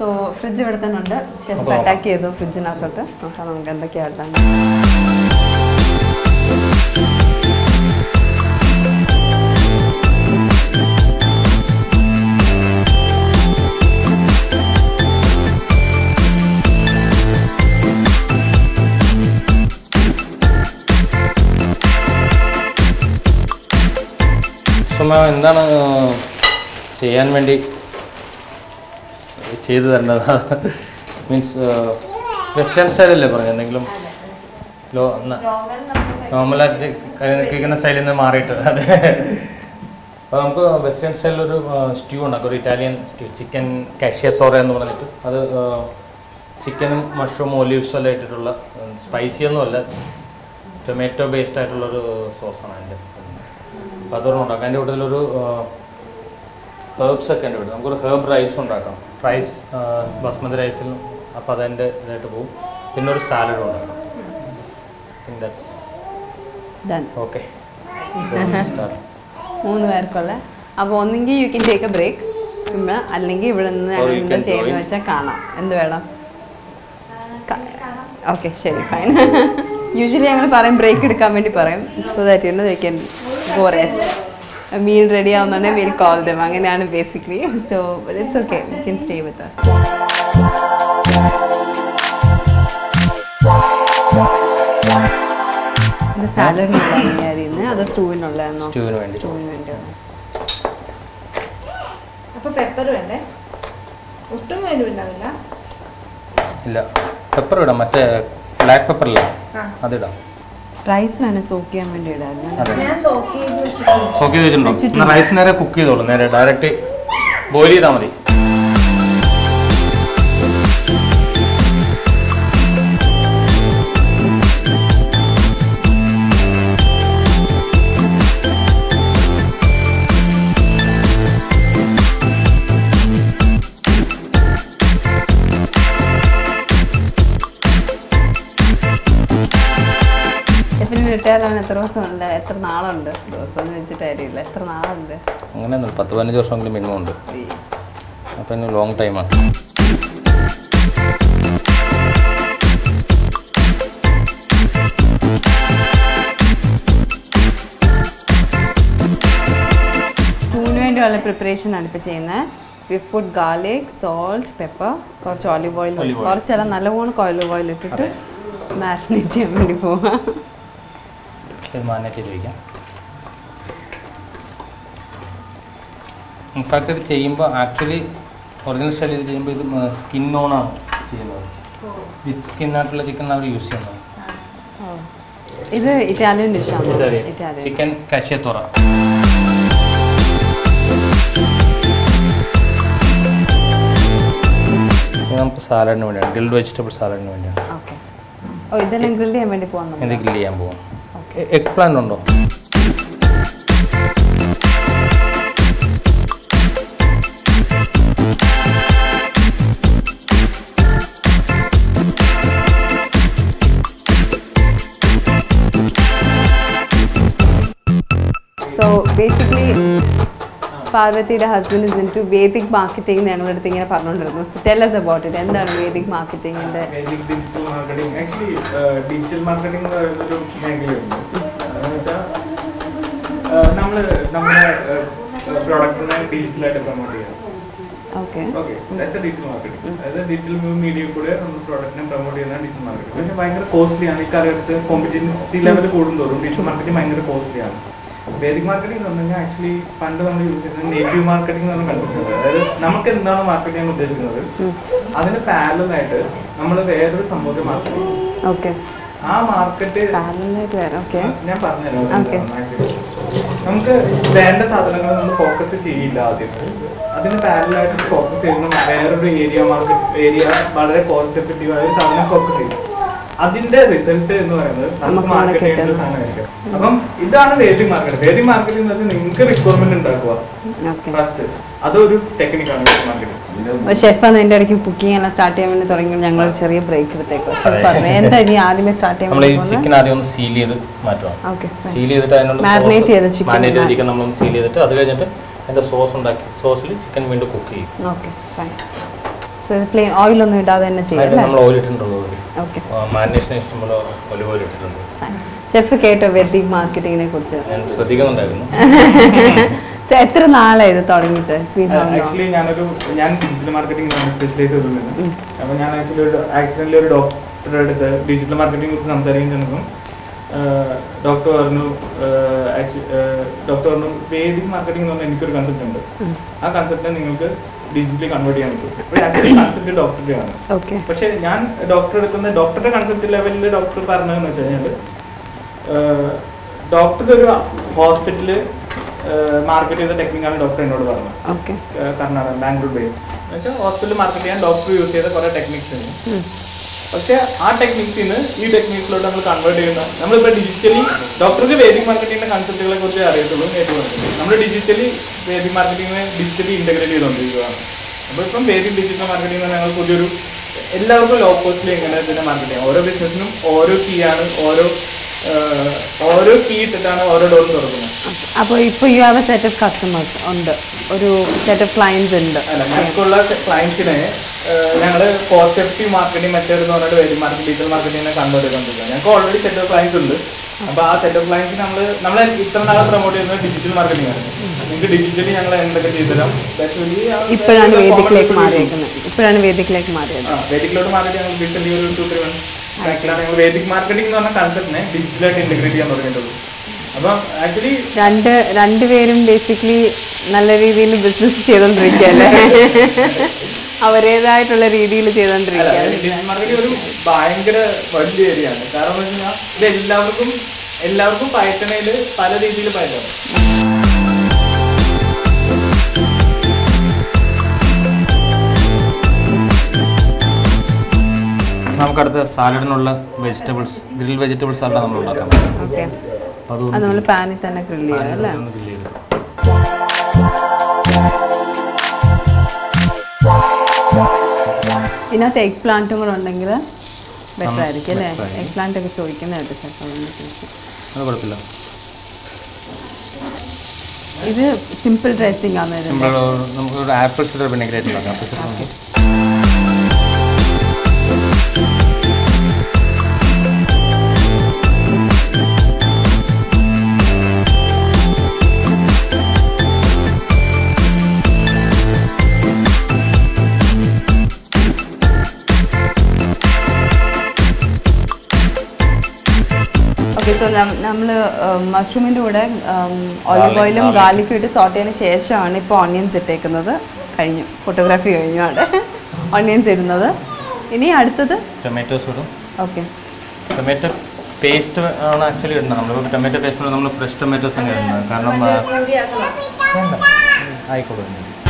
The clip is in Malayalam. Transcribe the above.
സോ ഫ്രിഡ്ജ് ഇവിടെ തന്നെ ഉണ്ട് ഷെഫ് നമുക്ക് അറ്റാക്ക് ചെയ്തു ഫ്രിഡ്ജിനകത്തോട്ട് നോക്കാം നമുക്ക് എന്തൊക്കെയാണ് സുമ എന്താണ് ചെയ്യാൻ വേണ്ടി ചെയ്തു തരേണ്ടത് മീൻസ് വെസ്റ്റേൺ സ്റ്റൈലല്ലേ പറഞ്ഞു എന്തെങ്കിലും ലോ നോർമലായിട്ട് കഴിക്കുന്ന സ്റ്റൈലിൽ നിന്ന് മാറിയിട്ട് അതെ അപ്പോൾ നമുക്ക് വെസ്റ്റേൺ സ്റ്റൈലിലൊരു സ്റ്റ്യൂ ഉണ്ടാക്കും ഒരു ഇറ്റാലിയൻ സ്റ്റ്യൂ ചിക്കൻ കാഷ്യത്തോറ എന്ന് പറഞ്ഞിട്ട് അത് ചിക്കനും മഷ്റൂം ഒലീവ്സും എല്ലാം ഇട്ടിട്ടുള്ള സ്പൈസി ഒന്നുമല്ല ടൊമാറ്റോ ബേസ്ഡ് ആയിട്ടുള്ളൊരു സോസാണ് അതിൻ്റെ അപ്പോൾ അതൊരെണ്ണം ഉണ്ടാക്കാം അതിൻ്റെ കൂട്ടത്തിലൊരു ഹേർബ്സ് ഒക്കെ ഉണ്ട് ഇവിടെ നമുക്കൊരു ഹേർബ് റൈസ് ഉണ്ടാക്കാം റൈസ് ബസ്മതി റൈസിൽ അപ്പോൾ അതെൻ്റെ ഇതായിട്ട് പോകും പിന്നെ ഒരു സാലഡ് ഉണ്ടാക്കാം think that's done okay start മൂന്ന് പേർക്കുള്ള അപ്പോൾ ഒന്നെങ്കിൽ you can take a break പിന്നെ അല്ലെങ്കിൽ ഇവിടെ നിന്ന് Or ഞങ്ങൾ you എന്താ can ചെയ്യുന്നത് join. വെച്ചാൽ കാണാം എന്ത് വേണം ഓക്കെ ശരി ഫൈൻ യൂഷ്വലി ഞങ്ങൾ പറയും ബ്രേക്ക് എടുക്കാൻ വേണ്ടി പറയും so that you know they can go rest meal ready ആവുന്നുണ്ടെങ്കിൽ വിൽ കോൾ ദം അങ്ങനെയാണ് basically so it's okay you can stay with us ഇത് സാലഡിനുള്ള അരിയുന്നത് അത് സ്റ്റൂവിനുള്ളതാണോ സ്റ്റൂവിന് വേണ്ടി സ്റ്റൂവിന് വേണ്ടിയുള്ള അപ്പൊ പെപ്പർ വേണ്ടേ ഒട്ടും എരിവുണ്ടാവില്ല ഇല്ല പെപ്പർ ഇടാം മറ്റേ ബ്ലാക്ക് പെപ്പർ ഇല്ല ആ. അതിടാം റൈസ് വേണം സോക്ക് ചെയ്യാൻ വേണ്ടി ഇടായിരുന്നു അതെ ഞാൻ സോക്ക് ചെയ്ത് വെച്ചിട്ടുണ്ട് ഓക്കെ വെച്ചിട്ടുണ്ടോ വെച്ചിട്ടുണ്ട്. റൈസ് നേരെ കുക്ക് ചെയ്തോളൂ നേരെ ഡയറക്റ്റ് ബോയിൽ ചെയ്താൽ മതി ഷെഫിന് റിട്ടയർ ആവാൻ എത്ര ദിവസം ഉണ്ട് എത്ര നാളുണ്ട് ദിവസം എന്ന് വെച്ചിട്ട് കാര്യമില്ല എത്ര നാളുണ്ട് അങ്ങനെയൊന്നും പത്ത് പതിനഞ്ച് വർഷമെങ്കിലും മിനിമം ഉണ്ട് അപ്പോൾ ഇനി ലോങ് ടൈമാണ് സ്റ്റൂവിന് വേണ്ടിയുള്ള പ്രിപ്പറേഷൻ ആണ് ഇപ്പോൾ ചെയ്യുന്നത് we've put garlic salt pepper കുറച്ച് ഓലിവ് ഓയിൽ Olive oil. കുറച്ചെല്ലാം നല്ലവണ്ണം ഓലിവ് ഓയിൽ ഇട്ടിട്ട് മാരിനേറ്റ് ചെയ്യാൻ വേണ്ടി പോവാം ശരി മാനേറ്റ് ചെയ്ത് വയ്ക്കാം ഇൻഫാക്ട് ഇത് ചെയ്യുമ്പോൾ ആക്ച്വലി ഒറിജിനൽ സ്റ്റൈൽ ഇത് ചെയ്യുമ്പോൾ ഇത് സ്കിൻ ഓണാണ് ചെയ്യുന്നത് വിത്ത് സ്കിൻ ആയിട്ടുള്ള ചിക്കൻ അവർ യൂസ് ചെയ്യുന്നത് ഇത് ഇറ്റാലിയൻ ഡിഷാണ് ഇറ്റാലിയൻ ചിക്കൻ കഷ്യത്തോറ ഇത് നമുക്ക് സാലഡിന് വേണ്ടിയാണ് ഗ്രിൽഡ് വെജിറ്റബിൾ സാലഡിന് വേണ്ടിയാണ് ഓക്കെ ഓ ഇതെല്ലാം ഗ്രിൽ ചെയ്യാൻ വേണ്ടി ഇത് പോകുന്നുണ്ട് ഗ്രിൽ ചെയ്യാൻ പോകും എഗ് പ്ലാന്റ് ഉണ്ടോ സോ ബേസിക്കലി പാർവതിയുടെ husband is into Vedic marketing ഞങ്ങളുടെ അടുത്ത് ഇങ്ങനെ പറഞ്ഞുകൊണ്ടിരുന്നു so tell us about it എന്താണ് വേദിക് മാർക്കറ്റിംഗിന്റെ basic digital marketing actually digital marketing എന്ന് പറയുന്നൊരു മേഖലയുണ്ട് അതെന്ന് വെച്ചാൽ നമ്മൾ നമ്മുടെ പ്രോഡക്റ്റിനെ ഡിജിറ്റലായിട്ട് പ്രൊമോട്ട് ചെയ്യാം okay okay that's a digital marketing അതായത് ഡിജിറ്റൽ മീഡിയ കൂടെ നമ്മൾ പ്രോഡക്റ്റിനെ പ്രൊമോട്ട് ചെയ്യുന്ന ഡിജിറ്റൽ മാർക്കറ്റിംഗ് പക്ഷേ ഭയങ്കര കോസ്റ്റ്ലി ആണ് ഇക്കാലത്ത് കോമ്പറ്റീറ്റീവ് ലെവൽ കൂടുന്തോറും ഡിജിറ്റൽ മാർക്കറ്റിംഗ് ഭയങ്കര കോസ്റ്റ്ലി ആണ് ബേസിക് മാർക്കറ്റിംഗ് എന്ന് പറഞ്ഞു കഴിഞ്ഞാൽ ആക്ച്വലി പണ്ട് നമ്മൾ യൂസ് ചെയ്യുന്നത് നേറ്റീവ് മാർക്കറ്റിംഗ് എന്ന് പറഞ്ഞ കൺസെപ്റ്റ് അതായത് നമുക്ക് എന്താണ് മാർക്കറ്റ് ചെയ്യാൻ ഉദ്ദേശിക്കുന്നത് അതിന് പാരലായിട്ട് നമ്മൾ വേറൊരു സംഭവത്തെ മാർക്കറ്റ് ചെയ്യും ഓക്കെ ആ മാർക്കറ്റ് പാരലായിട്ട് വരാം ഓക്കെ ഞാൻ പറഞ്ഞുതരാം Okay. എന്താണ് actually. നമുക്ക് വേണ്ട സാധനങ്ങൾ നമ്മൾ ഫോക്കസ് ചെയ്യില്ല ആദ്യം അതിന് പാരലായിട്ട് ഫോക്കസ് ചെയ്യുന്ന വേറൊരു ഏരിയ മാർക്കറ്റ് ഏരിയ വളരെ കോസ്റ്റ് എഫക്റ്റീവ് ആയ ഒരു സാധനം ഫോക്കസ് ചെയ്യും അതിന്റെ റിസൾട്ട് എന്ന് പറയുന്നത് നമുക്ക് നമുക്ക് മാർക്കറ്റ് ചെയ്യേണ്ട ഒരു കിട്ടുന്ന. സാധനമായിരിക്കും അപ്പം ഇതാണ് വേദിക് മാർക്കറ്റ് വേദിക് മാർക്കറ്റിംഗ് എന്ന് വെച്ചാൽ നിങ്ങൾക്ക് റിക്വയർമെന്റ് ഉണ്ടാക്കുക ഓക്കെ ഫസ്റ്റ് അതൊരു ടെക്നിക്കാണ് വേദിക് മാർക്കറ്റിംഗ് ഷെഫ് അന്ന് എൻ്റെ ഇടയ്ക്ക് കുക്കിംഗ് എല്ലാം സ്റ്റാർട്ട് ചെയ്യാൻ വേണ്ടി തുടങ്ങി ഞങ്ങൾ ഒരു ചെറിയ ബ്രേക്ക് എടുത്തേക്കും അതെ. പറഞ്ഞു എന്താ ഇനി ആദ്യമേ സ്റ്റാർട്ട് ചെയ്യാൻ നമ്മൾ ഈ വേണ്ടി ചിക്കൻ ആദ്യം ഒന്ന് സീൽ ചെയ്ത് മാറ്റണം ഓക്കെ സീൽ ചെയ്തിട്ട് അതിനുള്ള Marinate ചെയ്ത chicken മാരിനേറ്റ് ചെയ്ത മാ- ചിക്കൻ നമ്മളൊന്ന് സീൽ ചെയ്തിട്ട് അത് കഴിഞ്ഞിട്ട് അതിൻ്റെ സോസ് ഉണ്ടാക്കി സോസിൽ ചിക്കൻ വീണ്ടും കുക്ക് ചെയ്യും ഓക്കെ ഫൈൻ സോ ഇത് പ്ലെയിൻ ഓയിലൊന്നും ഇടാതെ തന്നെ ചെയ്യും അതിൽ അല്ലേ നമ്മൾ ഓയിൽ ഇട്ടിട്ടുള്ളൂ ഓക്കെ മാരിനേഷന് ഇഷ്ടംപോലെ ഒലിവ് ഓയിൽ ഇട്ടിട്ടുണ്ട് ഷെഫ് കേട്ടോ വെഡിങ് മാർക്കറ്റിങ്ങിനെ കുറിച്ച് ഞാൻ ശ്രദ്ധിക്കുന്നുണ്ടായിരുന്നു So, എത്ര നാളായി ഇത് തുടങ്ങിയിട്ട് It's been how long? Actually ഞാനൊരു ഞാൻ ഡിജിറ്റൽ മാർക്കറ്റിംഗ് സ്പെഷ്യലൈസ് ചെയ്തിട്ടുണ്ട് അപ്പോൾ ഞാൻ ആക്ച്വലി ഒരു ആക്സിഡന്റിൽ ഒരു ഡോക്ടറുടെ അടുത്ത് ഡിജിറ്റൽ മാർക്കറ്റിംഗ് കുറിച്ച് സംസാരിക്കാൻ ചെന്നപ്പം ഡോക്ടർ പറഞ്ഞു ഡോക്ടർ പറഞ്ഞു വേദിക് മാർക്കറ്റിംഗ് എന്ന് പറഞ്ഞാൽ എനിക്കൊരു കൺസെപ്റ്റ് ഉണ്ട് ആ കൺസെപ്റ്റിനെ നിങ്ങൾക്ക് ഡിജിറ്റലി കൺവേർട്ട് ചെയ്യാൻ പറ്റും അപ്പോൾ ആക്ച്വലി കൺസെപ്റ്റ് ഡോക്ടറുടെ ആണ് Okay. പക്ഷെ ഞാൻ ഡോക്ടർ എടുക്കുന്ന ഡോക്ടറുടെ കൺസെപ്റ്റ് ലെവലിൽ ഡോക്ടർ പറഞ്ഞതെന്ന് വെച്ച് കഴിഞ്ഞാൽ ഡോക്ടറുടെ ഒരു ഹോസ്പിറ്റല് മാർക്കറ്റ് ചെയ്ത ടെക്നിക്കാണ് ഡോക്ടർ എന്നോട് പറഞ്ഞത് Okay. ഏഹ് കർണാടക ബാംഗ്ലൂർ ബേസ്ഡ് എന്നുവെച്ചാൽ ഹോസ്പിറ്റൽ മാർക്കറ്റ് ചെയ്യാൻ ഡോക്ടർ യൂസ് ചെയ്ത കുറേ ടെക്നിക്സ് ഉണ്ട് ഉം. പക്ഷേ ആ ടെക്നിക്സിൽ നിന്ന് ഈ ടെക്നിക്സിലോട്ട് നമ്മൾ കൺവേർട്ട് ചെയ്യുന്ന നമ്മളിപ്പോൾ ഡിജിറ്റലി ഡോക്ടർക്ക് വേദിക് മാർക്കറ്റിംഗിന്റെ കൺസെപ്റ്റുകളെ കുറിച്ച് അറിയത്തുള്ളൂ നേരിട്ട് നമ്മൾ ഡിജിറ്റലി വേദിക് മാർക്കറ്റിംഗിനെ ഡിജിറ്റലി ഇന്റഗ്രേറ്റ് ചെയ്തുകൊണ്ടിരിക്കുകയാണ് നമ്മളിപ്പം വേദിക് ഡിജിറ്റൽ മാർക്കറ്റിംഗ് ഞങ്ങൾ പുതിയൊരു എല്ലാവർക്കും ലോ കോസ്റ്റിൽ എങ്ങനെ ഇതിനെ മാർക്കറ്റ് ചെയ്യാം ഓരോ ബിസിനസ്സിനും ഓരോ കീ ആണ് ഓരോ ഏഹ്, ഓരോ കീ ഇട്ടിട്ടാണ് ഓരോ ഡോർ തുറക്കുന്നത് അപ്പോൾ ഇപ്പോൾ you have a set of customers ഉണ്ട് ഒരു സെറ്റ് ഓഫ് ക്ലയൻസ് ഉണ്ട് അല്ല ഞങ്ങൾക്കുള്ള ക്ലയൻസിനെ ഞങ്ങൾ കോസ്റ്റ് എഫക്റ്റീവ് മാർക്കറ്റിംഗ് മെത്തേഡ് എന്ന് പറഞ്ഞിട്ട് വരും മാർക്കറ്റ് ഡിജിറ്റൽ മാർക്കറ്റിംഗിനെ കൺവേർട്ട് ചെയ്തുകൊണ്ടിരിക്കുക ഞങ്ങൾക്ക് ഓൾറെഡി സെറ്റ് ഓഫ് ക്ലയൻസ് ഉണ്ട് അപ്പൊ ആ സെറ്റ് ഓഫ് ക്ലയൻസിന് നമ്മൾ നമ്മൾ ഇത്ര നാളെ പ്രൊമോട്ട് ചെയ്യുന്നത് ഡിജിറ്റൽ മാർക്കറ്റിംഗ് ആണ് നിങ്ങൾക്ക് ഡിജിറ്റലി ഞങ്ങൾ എന്തൊക്കെ ചെയ്തുതരാം Actually, ആ ഇപ്പോഴാണ് common വേദിക്കിലേക്ക് people മാറിയേക്കുന്നത് ഇപ്പോഴാണ് വേദിക്കിലേക്ക് മാറിയത് ആ വേദിക്കിലോട്ട് മാറിയിട്ട് ഞങ്ങൾ റീസെന്റ് ഒരു ടു ത്രീ മന്ത്സ് ബാക്കിലാണ് ഞങ്ങൾ വേദിക് മാർക്കറ്റിംഗ് എന്ന് പറഞ്ഞ കൺസെപ്റ്റിനെ ഡിജിറ്റലായിട്ട് ഇന്റഗ്രേറ്റ് ചെയ്യാൻ തുടങ്ങിയിട്ടുള്ളൂ അപ്പൊ ആക്ച്വലി രണ്ട് രണ്ടുപേരും ബേസിക്കലി നല്ല രീതിയിൽ ബിസിനസ് ചെയ്തോണ്ടിരിക്കുകയല്ലേ അവരേതായിട്ടുള്ള രീതിയിൽ ചെയ്തോണ്ടിരിക്കുകയാണ് ഡിജിറ്റൽ മാർക്കറ്റിംഗ് ഒരു ഭയങ്കര വലിയ ഏരിയ ആണ് കാരണം എന്ന് വെച്ചാൽ ഇത് എല്ലാവർക്കും എല്ലാവർക്കും പയറ്റണേല് പല രീതിയിൽ പയറ്റണം നമുക്കടുത്ത സാലഡിനുള്ള വെജിറ്റബിൾസ് ഗ്രിൽ വെജിറ്റബിൾ സാലഡ് നമ്മൾ ഉണ്ടാക്കാം ഓക്കെ അപ്പോൾ അത് നമ്മൾ പാനിൽ തന്നെ ഗ്രില്ല് ചെയ്യാം അല്ലേ അതൊന്ന് ഗ്രിൽ ചെയ്ത് ഇതിനകത്ത് എഗ് പ്ലാന്റും കൂടെ ഉണ്ടെങ്കിൽ ബെറ്റർ ആ, ആയിരിക്കും അല്ലേ better ആയിരിക്കും. എഗ് പ്ലാന്റ് ഒക്കെ ചോദിക്കുന്നതായിട്ട് ഷെഫ് അതുകൊണ്ട് ചോദിച്ചു അത് കുഴപ്പമില്ല ഇത് സിമ്പിൾ ഡ്രസ്സിംഗ് ആണ് ഇതിൻ്റെ നമ്മൾ നമുക്ക് ഒരു ആപ്പിൾ സിഡർ വിനെഗ്രേറ്റ് ഉണ്ടാക്കാം ആപ്പിൾ സിഡർ നമുക്ക് ഓക്കെ സോ നമ്മൾ മഷ്റൂമിൻ്റെ കൂടെ ഓലിവ് Garlic, ഓയിലും garlic. ഗാർലിക്കും ഇട്ട് സോട്ട് ചെയ്തതിന് ശേഷമാണ് ഇപ്പോൾ ഓണിയൻസ് ഇട്ടേക്കുന്നത് കഴിഞ്ഞു ഫോട്ടോഗ്രാഫി കഴിഞ്ഞു അവിടെ ഓണിയൻസ് ഇടുന്നത് ഇനി അടുത്തത് ടൊമാറ്റോസ് ഇടും ഓക്കെ ടൊമാറ്റോ പേസ്റ്റ് ആണ് ആക്ച്വലി ഇടുന്നത് നമ്മളിപ്പോൾ ടൊമാറ്റോ പേസ്റ്റ് നമ്മൾ ഫ്രഷ് ടൊമാറ്റോസ് ആണ് ഇടുന്നത് കാരണം ആ, വേണ്ട ആയിക്കോട്ടെ